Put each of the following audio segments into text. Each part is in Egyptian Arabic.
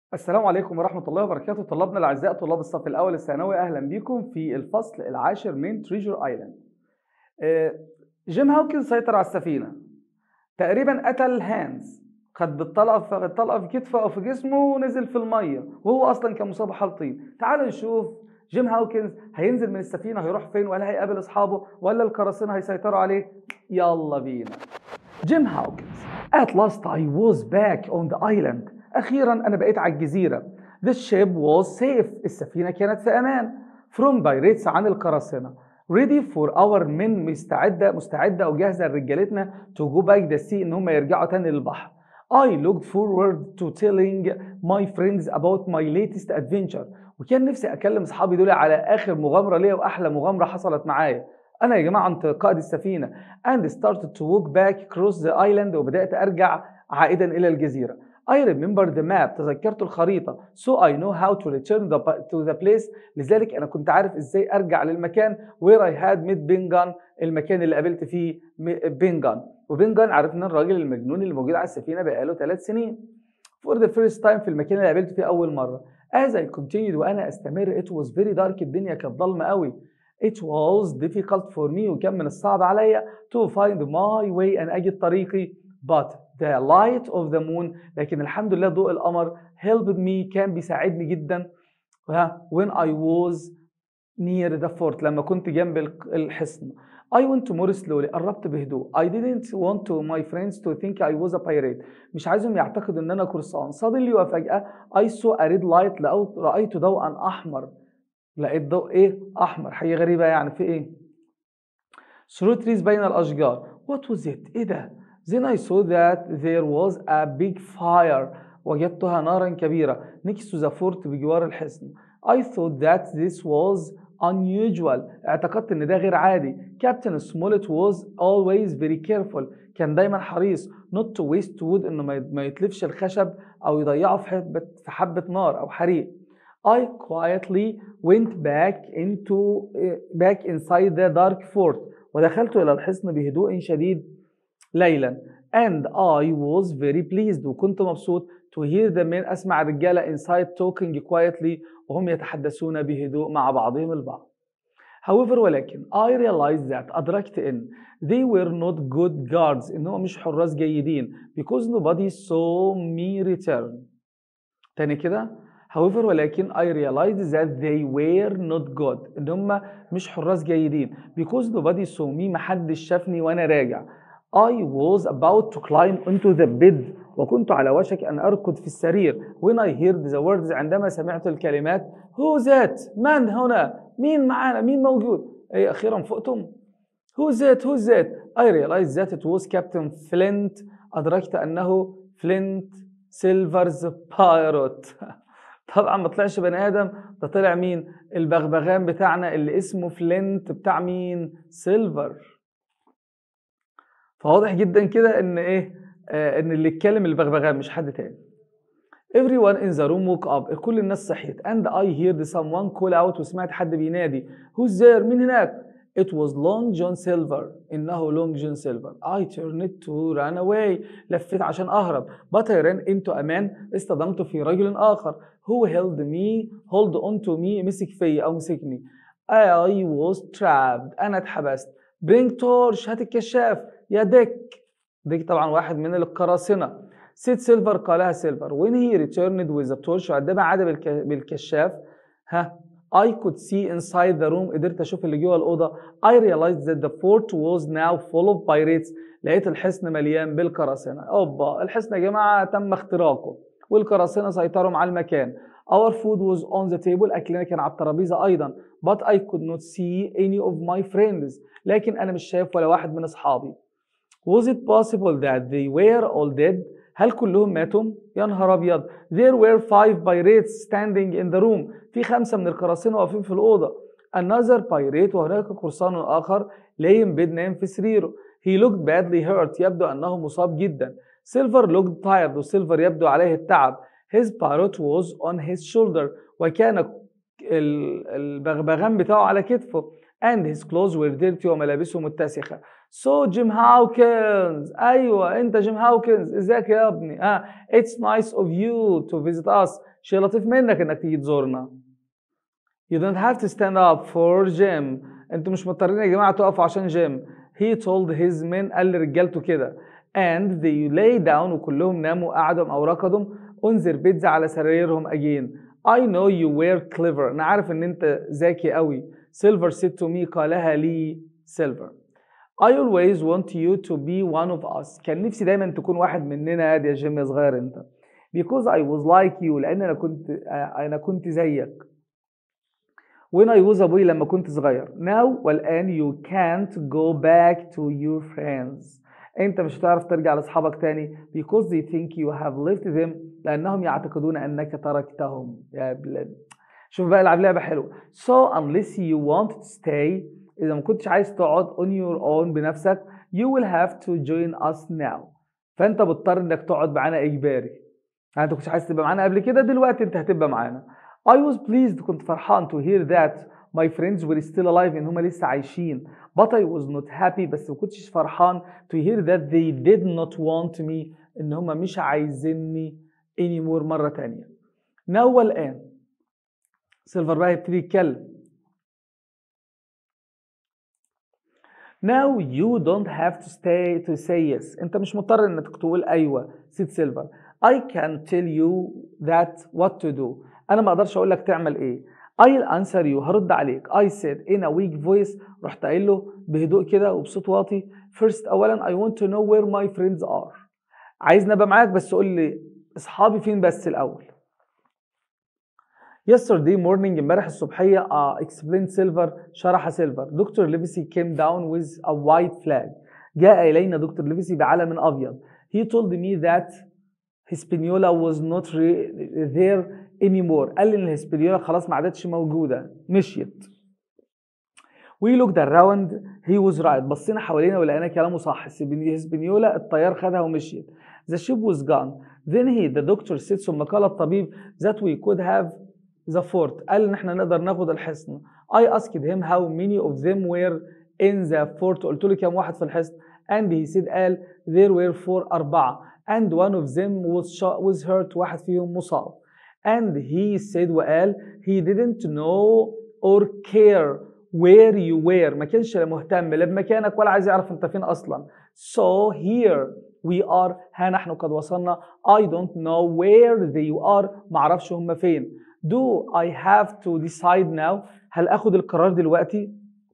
السلام عليكم ورحمة الله وبركاته طلابنا الأعزاء طلاب الصف الأول الثانوي أهلا بكم في الفصل العاشر من تريجر آيلاند جيم هاوكنز سيطر على السفينة تقريبا قتل هانز خد بالطلقة في الطلقة في كتفه أو في جسمه ونزل في المية وهو أصلا كان مصاب حالطين تعالوا نشوف جيم هاوكنز هينزل من السفينة هيروح فين ولا هيقابل أصحابه ولا القراصنة هيسيطروا عليه يلا بينا جيم هاوكنز At last I was back on the island أخيرا أنا بقيت على الجزيرة The ship was safe السفينة كانت في أمان From pirates عن القراصنة Ready for our men مستعدة مستعدة وجاهزة لرجالتنا to go back the sea إن هم يرجعوا تاني للبحر I looked forward to telling my friends about my latest adventure وكان نفسي أكلم أصحابي دول على آخر مغامرة ليا وأحلى مغامرة حصلت معايا أنا يا جماعة أنت قائد السفينة and started to walk back across the island وبدأت أرجع عائدا إلى الجزيرة I remember the map تذكرت الخريطة so I know how to return the, to the place لذلك أنا كنت عارف إزاي أرجع للمكان where I had met بنجان المكان اللي قابلت فيه بنجان وبنجان عرفنا الراجل المجنون اللي موجود على السفينة بقاله ثلاث سنين for the first time في المكان اللي قابلته فيه أول مرة as I continued وأنا أستمر it was very dark الدنيا كانت ضلمة قوي it was difficult for me وكان من الصعب عليا to find my way أن أجد طريقي but the light of the moon لكن الحمد لله ضوء القمر helped me كان بيساعدني جدا when I was near the fort لما كنت جنب الحصن I went more slowly قربت بهدوء I didn't want to my friends to think I was a pirate مش عايزهم يعتقدوا ان انا قرصان suddenly وفجأة I saw a red light رأيت ضوءا أحمر لقيت ضوء ايه أحمر حاجة غريبة يعني في ايه through trees بين الأشجار what was it ايه ده Then I saw that there was a big fire وجدتها نارا كبيرة next to the fort بجوار الحصن I thought that this was unusual اعتقدت ان ده غير عادي Captain Smollett was always very careful كان دايما حريص not to waste wood انه ما يتلفش الخشب او يضيعه في حبة في حبة نار او حريق I quietly went back into back inside the dark fort ودخلت الى الحصن بهدوء شديد ليلا and I was very pleased وكنت مبسوط to hear the men أسمع الرجالة inside talking quietly وهم يتحدثون بهدوء مع بعضهم البعض however ولكن I realized that أدركت إن they were not good guards إنهم مش حراس جيدين because nobody saw me return تاني كده however ولكن I realized that they were not good إن هم مش حراس جيدين because nobody saw me محدش شافني وأنا راجع I was about to climb into the bed وكنت على وشك أن أركض في السرير when I heard the words عندما سمعت الكلمات who that من هنا مين معانا مين موجود أي أخيرا فقتم who that who that I realized that it was Captain Flint أدركت أنه فلينت سيلفرز بايروت طبعا ما طلعش بني ادم ده طلع مين البغبغان بتاعنا اللي اسمه فلينت بتاع مين سيلفر فواضح جدا كده ان ايه آه ان اللي اتكلم البغبغان مش حد تاني everyone in the room woke up كل الناس صحيت and I heard someone call out وسمعت حد بينادي who's there مين هناك it was Long John Silver إنه Long John Silver I turned to run away لفيت عشان أهرب but I ran into a man اصطدمت في رجل آخر who held me hold on to me مسك فيا أو مسكني I was trapped أنا اتحبست bring torch هات الكشاف يا ديك ديك طبعا واحد من القراصنة سيد سيلفر قالها سيلفر when he returned with the torch وعندما عاد بالكشاف ها I could see inside the room قدرت اشوف اللي جوه الاوضه I realized that the fort was now full of pirates لقيت الحصن مليان بالقراصنه اوبا الحصن يا جماعه تم اختراقه والقراصنه سيطروا على المكان Our food was on the table أكلنا كان على الترابيزة أيضا but I could not see any of my friends لكن أنا مش شايف ولا واحد من أصحابي Was it possible that they were all dead? هل كلهم ماتوا؟ يا نهار أبيض There were five pirates standing in the room في خمسة من القراصنة واقفين في الأوضة Another pirate وهناك قرصان آخر laying bed نايم في سريره He looked badly hurt يبدو أنه مصاب جدا Silver looked tired وسيلفر يبدو عليه التعب His parrot was on his shoulder وكان البغبغان بتاعه على كتفه and his clothes were dirty وملابسه متسخة so جيم هاوكنز أيوة أنت جيم هاوكنز إزيك يا ابني آه it's nice of you to visit us شيء لطيف منك إنك تيجي تزورنا you don't have to stand up for Jim أنتوا مش مضطرين يا جماعة تقفوا عشان جيم he told his men قال لرجالته كده and they lay down وكلهم ناموا قعدوا أو ركضوا on their beds على سرايرهم again I know you were clever أنا عارف إن أنت ذكي قوي Silver said to me قالها لي Silver I always want you to be one of us كان نفسي دايما تكون واحد مننا يا جيم يا صغير انت because I was like you لان انا كنت انا كنت زيك when I was a boy لما كنت صغير now والان you can't go back to your friends انت مش هتعرف ترجع لاصحابك تاني because they think you have left them لانهم يعتقدون انك تركتهم يا بلاد شوف بقى العب لعبه حلوه so unless you want to stay اذا ما كنتش عايز تقعد on your own بنفسك you will have to join us now فانت بتضطر انك تقعد معانا اجباري يعني انت كنتش عايز تبقى معانا قبل كده دلوقتي انت هتبقى معانا I was pleased كنت فرحان to hear that my friends were still alive ان هم لسه عايشين but I was not happy بس ما كنتش فرحان to hear that they did not want me ان هم مش عايزيني anymore مرة تانية now والآن سيلفر بقى يبتدي يتكلم Now you don't have to stay to say yes. انت مش مضطر انك تقول ايوه سيد سيلفر. I can tell you that what to do. انا ما اقدرش اقول لك تعمل ايه. I'll answer you هرد عليك. I said in a weak voice رحت قايل له بهدوء كده وبصوت واطي. First اولا I want to know where my friends are. عايزني ابقى معاك بس قول لي اصحابي فين بس الاول. yesterday morning امبارح الصبحية uh, explained silver شرح سيلفر دكتور ليفيسي came down with a white flag جاء إلينا دكتور ليفيسي بعلم أبيض he told me that Hispaniola was not there anymore قال لي إن الهسبانيولا خلاص ما عادتش موجودة مشيت We looked around he was right بصينا حوالينا ولقينا كلامه صح الهسبانيولا الطيار خدها ومشيت The ship was gone Then he the doctor said ثم قال الطبيب that we could have the fort قال ان احنا نقدر ناخد الحصن I asked him how many of them were in the fort قلت له كم واحد في الحصن and he said قال there were four أربعة and one of them was shot, was hurt واحد فيهم مصاب and he said وقال he didn't know or care where you were ما كانش مهتم لا بمكانك ولا عايز يعرف انت فين اصلا so here we are ها نحن قد وصلنا I don't know where they are معرفش هم فين do I have to decide now هل اخد القرار دلوقتي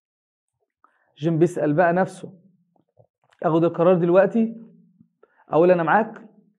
جيم بيسأل بقى نفسه اخد القرار دلوقتي اقول انا معاك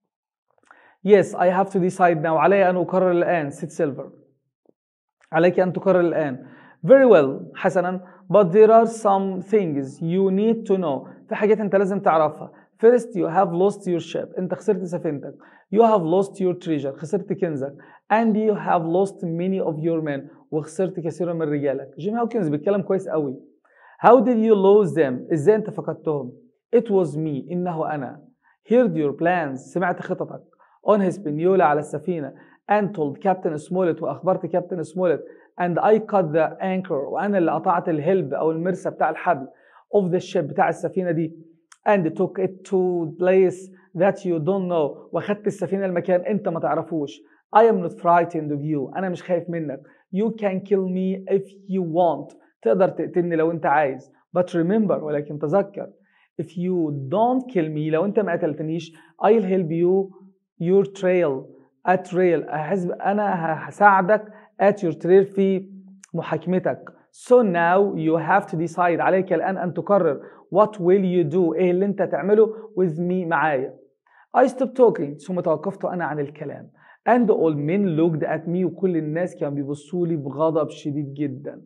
yes I have to decide now علي ان اقرر الان سيت سيلفر عليك ان تقرر الان very well حسنا but there are some things you need to know في حاجات انت لازم تعرفها First you have lost your ship انت خسرت سفينتك you have lost your treasure خسرت كنزك and you have lost many of your men وخسرت كثيرا من رجالك جيم هاوكنز بيتكلم كويس قوي how did you lose them ازاي انت فقدتهم it was me انه انا heard your plans سمعت خططك on Hispaniola على السفينة and told Captain Smollett وأخبرت كابتن سمولت and I cut the anchor وأنا اللي قطعت الهلب أو المرسى بتاع الحبل of the ship بتاع السفينة دي and took it to place that you don't know واخدت السفينة المكان أنت ما تعرفوش I am not frightened of you أنا مش خايف منك you can kill me if you want تقدر تقتلني لو أنت عايز but remember ولكن تذكر if you don't kill me لو أنت ما قتلتنيش I'll help you your trail at trail أحسب أنا هساعدك at your trail في محاكمتك so now you have to decide عليك الآن أن تقرر what will you do إيه اللي أنت تعمله with me معايا I stopped talking ثم توقفت أنا عن الكلام and all men looked at me وكل الناس كانوا بيبصوا لي بغضب شديد جدا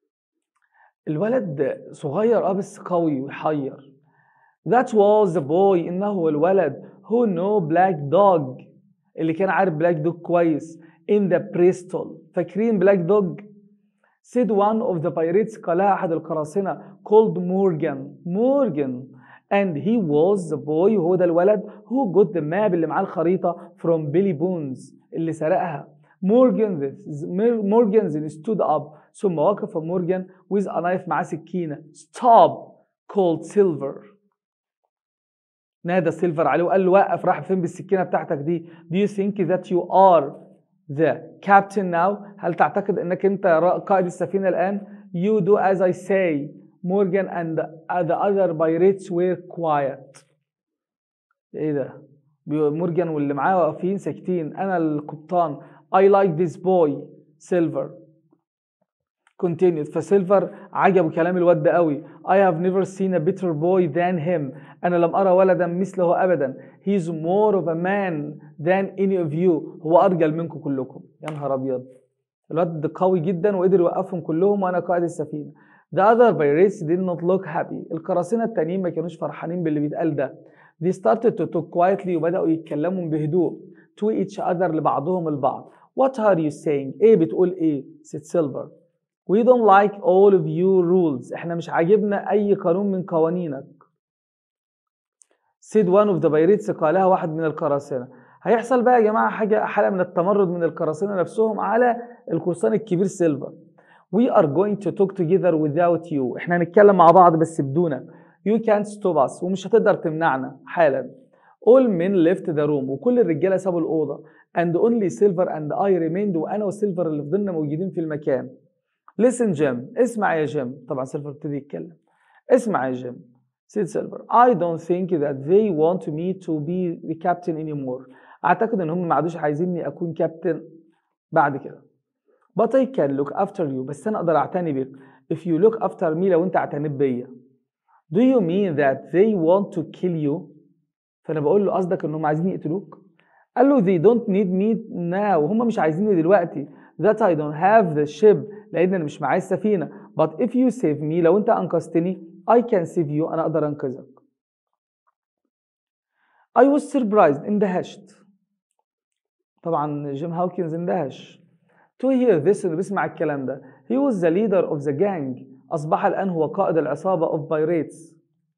الولد صغير اه بس قوي ويحير That was the boy إنه هو الولد who know black dog اللي كان عارف بلاك دوج كويس in the Bristol فاكرين بلاك دوج said one of the pirates قالها أحد القراصنة called Morgan Morgan and he was the boy هو ده الولد who got the map اللي معاه الخريطة from Billy Bones اللي سرقها مورجان this مورجان then stood up ثم وقف مورجان with a knife مع سكينة stop called silver نادى سيلفر عليه وقال له وقف راح فين بالسكينة بتاعتك دي do you think that you are the captain now هل تعتقد انك انت قائد السفينة الآن you do as I say Morgan and the other pirates were quiet ايه ده مورجان واللي معاه واقفين ساكتين انا القبطان I like this boy Silver continued فسيلفر عجبه كلام الواد ده قوي I have never seen a better boy than him أنا لم أرى ولدا مثله أبدا He is more of a man than any of you هو أرجل منكم كلكم يا نهار أبيض الواد ده قوي جدا وقدر يوقفهم كلهم وأنا قائد السفينة The other pirates did not look happy القراصنة التانيين ما كانوش فرحانين باللي بيتقال ده They started to talk quietly وبدأوا يتكلموا بهدوء to each other لبعضهم البعض What are you saying؟ إيه بتقول إيه؟ said Silver We don't like all of your rules احنا مش عاجبنا أي قانون من قوانينك said one of the pirates قالها واحد من القراصنة هيحصل بقى يا جماعة حاجة حالة من التمرد من القراصنة نفسهم على القرصان الكبير سيلفر We are going to talk together without you احنا هنتكلم مع بعض بس بدونك You can't stop us ومش هتقدر تمنعنا حالا All men left the room وكل الرجالة سابوا الأوضة and only Silver and I remained وأنا وسيلفر اللي فضلنا موجودين في المكان Listen Jim اسمع يا جيم طبعا سيلفر ابتدي يتكلم اسمع يا جيم said Silver I don't think that they want me to be the captain anymore أعتقد إن هم ما عادوش عايزيني أكون كابتن بعد كده But I can look after you بس أنا أقدر أعتني بيك If you look after me لو أنت اعتنيت بيا Do you mean that they want to kill you؟ فأنا بقول له قصدك إنهم عايزين يقتلوك؟ قال له they don't need me now هم مش عايزيني دلوقتي that I don't have the ship لأن أنا مش معايا السفينة but if you save me لو أنت أنقذتني I can save you أنا أقدر أنقذك I was surprised اندهشت طبعا جيم هاوكنز اندهش to hear this اللي بيسمع الكلام ده he was the leader of the gang أصبح الآن هو قائد العصابة of pirates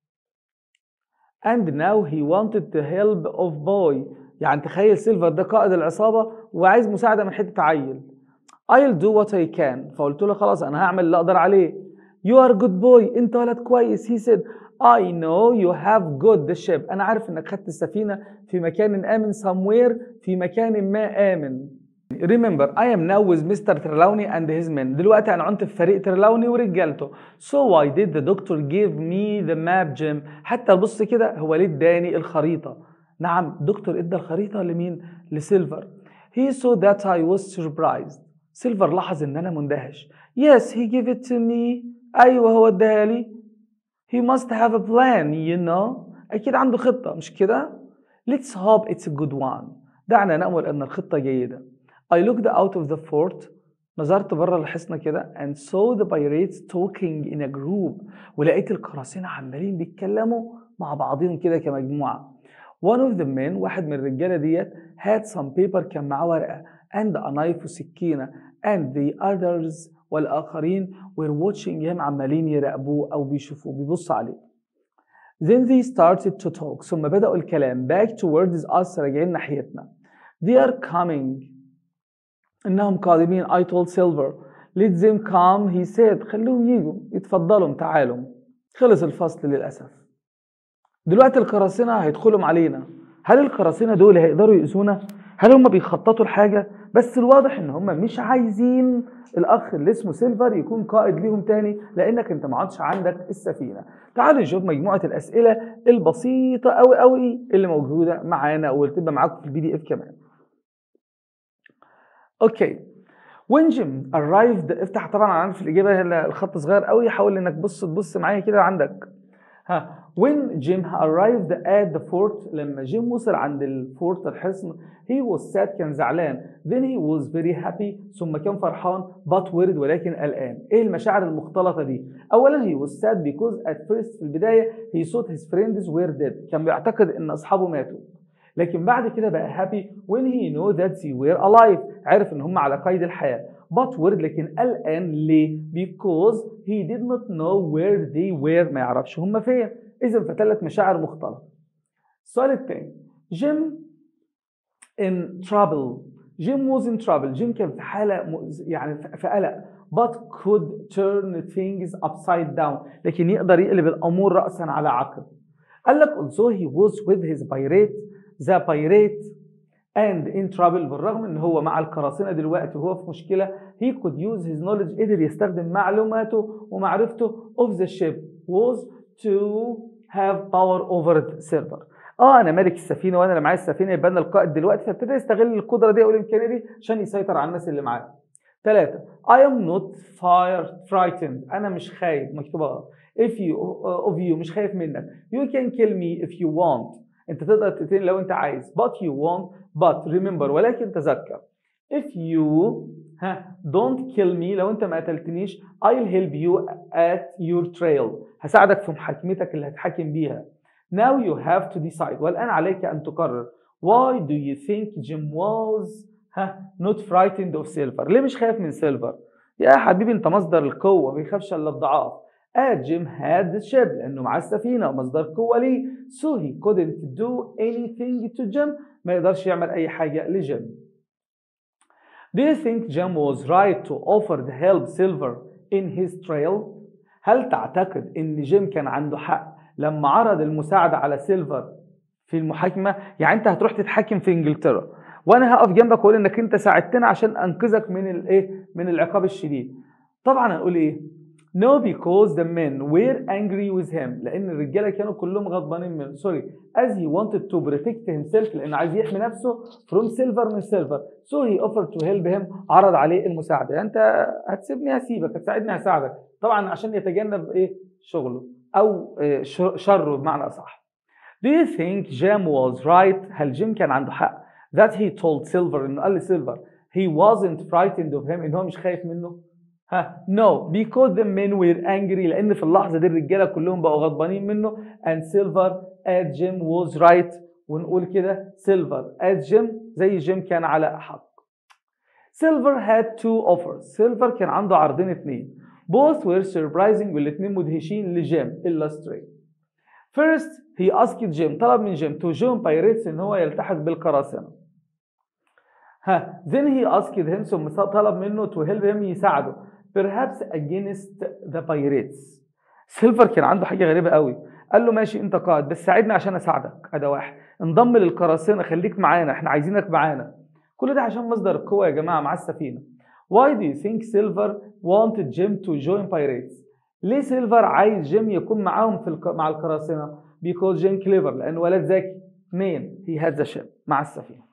and now he wanted the help of boy يعني تخيل سيلفر ده قائد العصابة وعايز مساعدة من حتة عيل I'll do what I can فقلت له خلاص أنا هعمل اللي أقدر عليه You are good boy أنت ولد كويس he said I know you have got the ship أنا عارف إنك خدت السفينة في مكان آمن somewhere في مكان ما آمن Remember I am now with Mr. Trelawney and his men دلوقتي أنا عنت في فريق ترلاوني ورجالته So why did the doctor give me the map Jim حتى بص كده هو ليه اداني الخريطة نعم دكتور ادى الخريطة لمين لسيلفر He saw that I was surprised سيلفر لاحظ ان انا مندهش Yes he gave it to me ايوه هو اداها لي He must have a plan you know اكيد عنده خطة مش كده Let's hope it's a good one دعنا نأمل ان الخطة جيدة I looked out of the fort نظرت بره الحصن كده and saw the pirates talking in a group ولقيت القراصنة عمالين بيتكلموا مع بعضهم كده كمجموعة One of the men واحد من الرجالة ديت had some paper كان معاه ورقة and a knife وسكينة and the others والآخرين were watching him عمالين يراقبوه أو بيشوفوه بيبصوا عليه. Then they started to talk ثم بدأوا الكلام back towards us راجعين ناحيتنا. They are coming إنهم قادمين I told Silver let them come he said خلوهم يجوا يتفضلوا تعالوا خلص الفصل للأسف. دلوقتي القراصنة هيدخلوا علينا هل القراصنة دول هيقدروا يأذونا؟ هل هم بيخططوا لحاجة؟ بس الواضح ان هم مش عايزين الاخ اللي اسمه سيلفر يكون قائد ليهم تاني لانك انت ما عادش عندك السفينه. تعالوا نشوف مجموعه الاسئله البسيطه قوي قوي اللي موجوده معانا واللي تبقى معاكم في البي دي اف كمان. اوكي when Jim arrived افتح طبعا انا عارف الاجابه الخط صغير قوي حاول انك بص تبص معايا كده عندك. ها when Jim arrived at the fort لما جيم وصل عند الفورت الحصن he was sad كان زعلان then he was very happy ثم كان فرحان but worried ولكن قلقان ايه المشاعر المختلطه دي اولا he was sad because at first في البدايه he thought his friends were dead كان بيعتقد ان اصحابه ماتوا لكن بعد كده بقى happy when he know that they were alive عرف ان هم على قيد الحياه but worried لكن قلقان ليه because he did not know where they were ما يعرفش هم فين اذا فثلاث مشاعر مختلطه السؤال الثاني جيم in trouble جيم was in trouble جيم كان في حالة م- يعني في قلق but could turn things upside down لكن يقدر يقلب الأمور رأسا على عقب قال لك also he was with his pirate the pirate and in trouble بالرغم ان هو مع القراصنة دلوقتي وهو في مشكلة he could use his knowledge قدر يستخدم معلوماته ومعرفته of the ship was to have power over the server اه انا مالك السفينه وانا اللي معايا السفينه يبقى انا القائد دلوقتي فابتدى يستغل القدره دي او الامكانيه دي عشان يسيطر على الناس اللي معاه ثلاثة I am not fire frightened أنا مش خايف مكتوبة غلط if you of you مش خايف منك you can kill me if you want أنت تقدر تقتلني لو أنت عايز but you want but remember ولكن تذكر if you ها don't kill me لو أنت ما قتلتنيش I'll help you at your trail هساعدك في محاكمتك اللي هتحاكم بيها now you have to decide والآن عليك أن تقرر why do you think Jim was ها not frightened of silver ليه مش خايف من سيلفر يا حبيبي انت مصدر القوه ما بيخافش الا الضعاف آه جيم had the ship لانه معاه السفينه ومصدر قوه ليه so he couldn't do anything to Jim ما يقدرش يعمل اي حاجه لجيم Do you think Jim was right to offer the help Silver in his trail؟ هل تعتقد ان جيم كان عنده حق لما عرض المساعده على سيلفر في المحاكمه يعني انت هتروح تتحاكم في انجلترا وانا هقف جنبك واقول انك انت ساعدتنا عشان انقذك من الايه من العقاب الشديد طبعا هنقول ايه No because the men were angry with him لان الرجاله كانوا كلهم غضبانين منه سوري as he wanted to protect himself لانه عايز يحمي نفسه from silver من silver so he offered to help him عرض عليه المساعده يعني انت هتسيبني هسيبك هتساعدني هساعدك طبعا عشان يتجنب ايه شغله او إيه شره بمعنى اصح Do you think Jim was right هل جيم كان عنده حق that he told Silver انه قال لسيلفر he wasn't frightened of him ان هو مش خايف منه ها no because the men were angry لان في اللحظه دي الرجاله كلهم بقوا غضبانين منه and Silver at Jim was right ونقول كده Silver at Jim زي جيم كان على حق Silver had two offers Silver كان عنده عرضين اتنين both were surprising والاتنين مدهشين لجيم illustrate First he asked Jim طلب من جيم to join pirates ان هو يلتحق بالقراصنه ها then he asked him ثم طلب منه to help him يساعده perhaps against the pirates سيلفر كان عنده حاجه غريبه قوي قال له ماشي انت قائد بس ساعدني عشان اساعدك ادي واحد انضم للقراصنه خليك معانا احنا عايزينك معانا كل ده عشان مصدر القوه يا جماعه مع السفينه why do you think Silver wanted Jim to join pirates ليه سيلفر عايز جيم يكون معاهم في الك... مع القراصنه because جيم كليفر لانه ولد ذكي اثنين he had the ship مع السفينه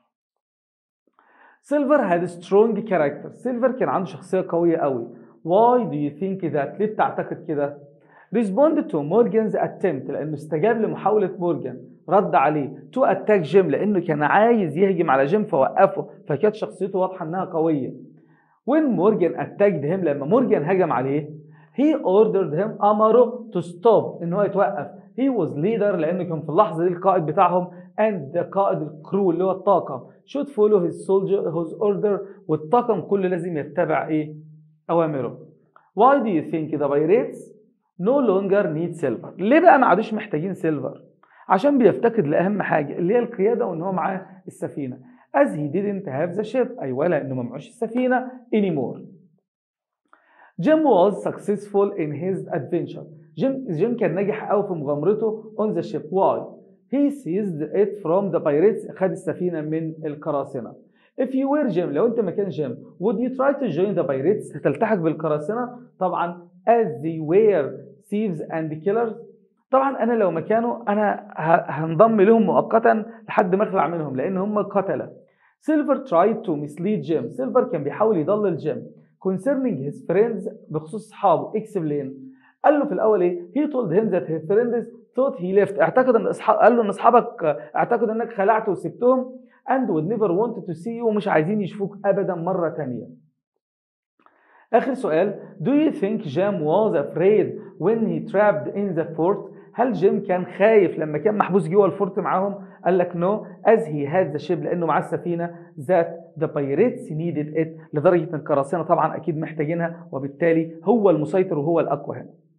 سيلفر had strong character سيلفر كان عنده شخصيه قويه قوي why do you think that ليه بتعتقد كده respond to Morgan's attempt لانه استجاب لمحاوله مورجان رد عليه to attack جيم لانه كان عايز يهجم على جيم فوقفه فكانت شخصيته واضحه انها قويه when مورجان attacked him لما مورجان هجم عليه he ordered him امره to stop ان هو يتوقف he was leader لانه كان في اللحظه دي القائد بتاعهم and the قائد الكرو اللي هو الطاقم should follow his soldier his order والطاقم كله لازم يتبع ايه اوامره why do you think the pirates no longer need silver ليه بقى ما عادوش محتاجين سيلفر عشان بيفتقد لاهم حاجه اللي هي القياده وان هو معاه السفينه as he didn't have the ship ايوه لانه ما معوش السفينه anymore جيم was successful in his adventure جيم جيم كان ناجح قوي في مغامرته on the ship why he seized it from the pirates خد السفينه من القراصنه if you were جيم لو انت مكان جيم would you try to join the pirates هتلتحق بالقراصنه طبعا as they were thieves and killers طبعا انا لو مكانه انا هنضم لهم مؤقتا لحد ما اخلع منهم لان هم قتله سيلفر tried to mislead جيم سيلفر كان بيحاول يضلل جيم concerning his friends بخصوص اصحابه explain قال له في الاول ايه he told him that his friends thought he left اعتقد ان اصحاب قال له ان اصحابك اعتقد انك خلعت وسبتهم and would never want to see you ومش عايزين يشوفوك ابدا مره ثانيه اخر سؤال do you think Jim was afraid when he trapped in the fort هل جيم كان خايف لما كان محبوس جوه الفورت معاهم قال لك no as he had the ship لانه معاه السفينه that the pirates needed it لدرجه ان القراصنه طبعا اكيد محتاجينها وبالتالي هو المسيطر وهو الاقوى هنا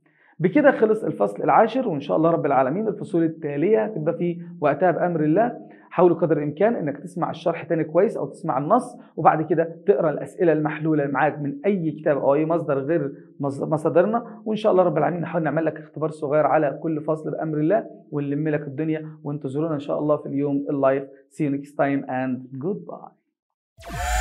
بكده خلص الفصل العاشر وان شاء الله رب العالمين الفصول التاليه هتبقى في وقتها بامر الله حاول قدر الامكان انك تسمع الشرح تاني كويس او تسمع النص وبعد كده تقرا الاسئله المحلوله اللي معاك من اي كتاب او اي مصدر غير مصادرنا وان شاء الله رب العالمين نحاول نعمل لك اختبار صغير على كل فصل بامر الله ونلم لك الدنيا وانتظرونا ان شاء الله في اليوم اللايف see you next time and goodbye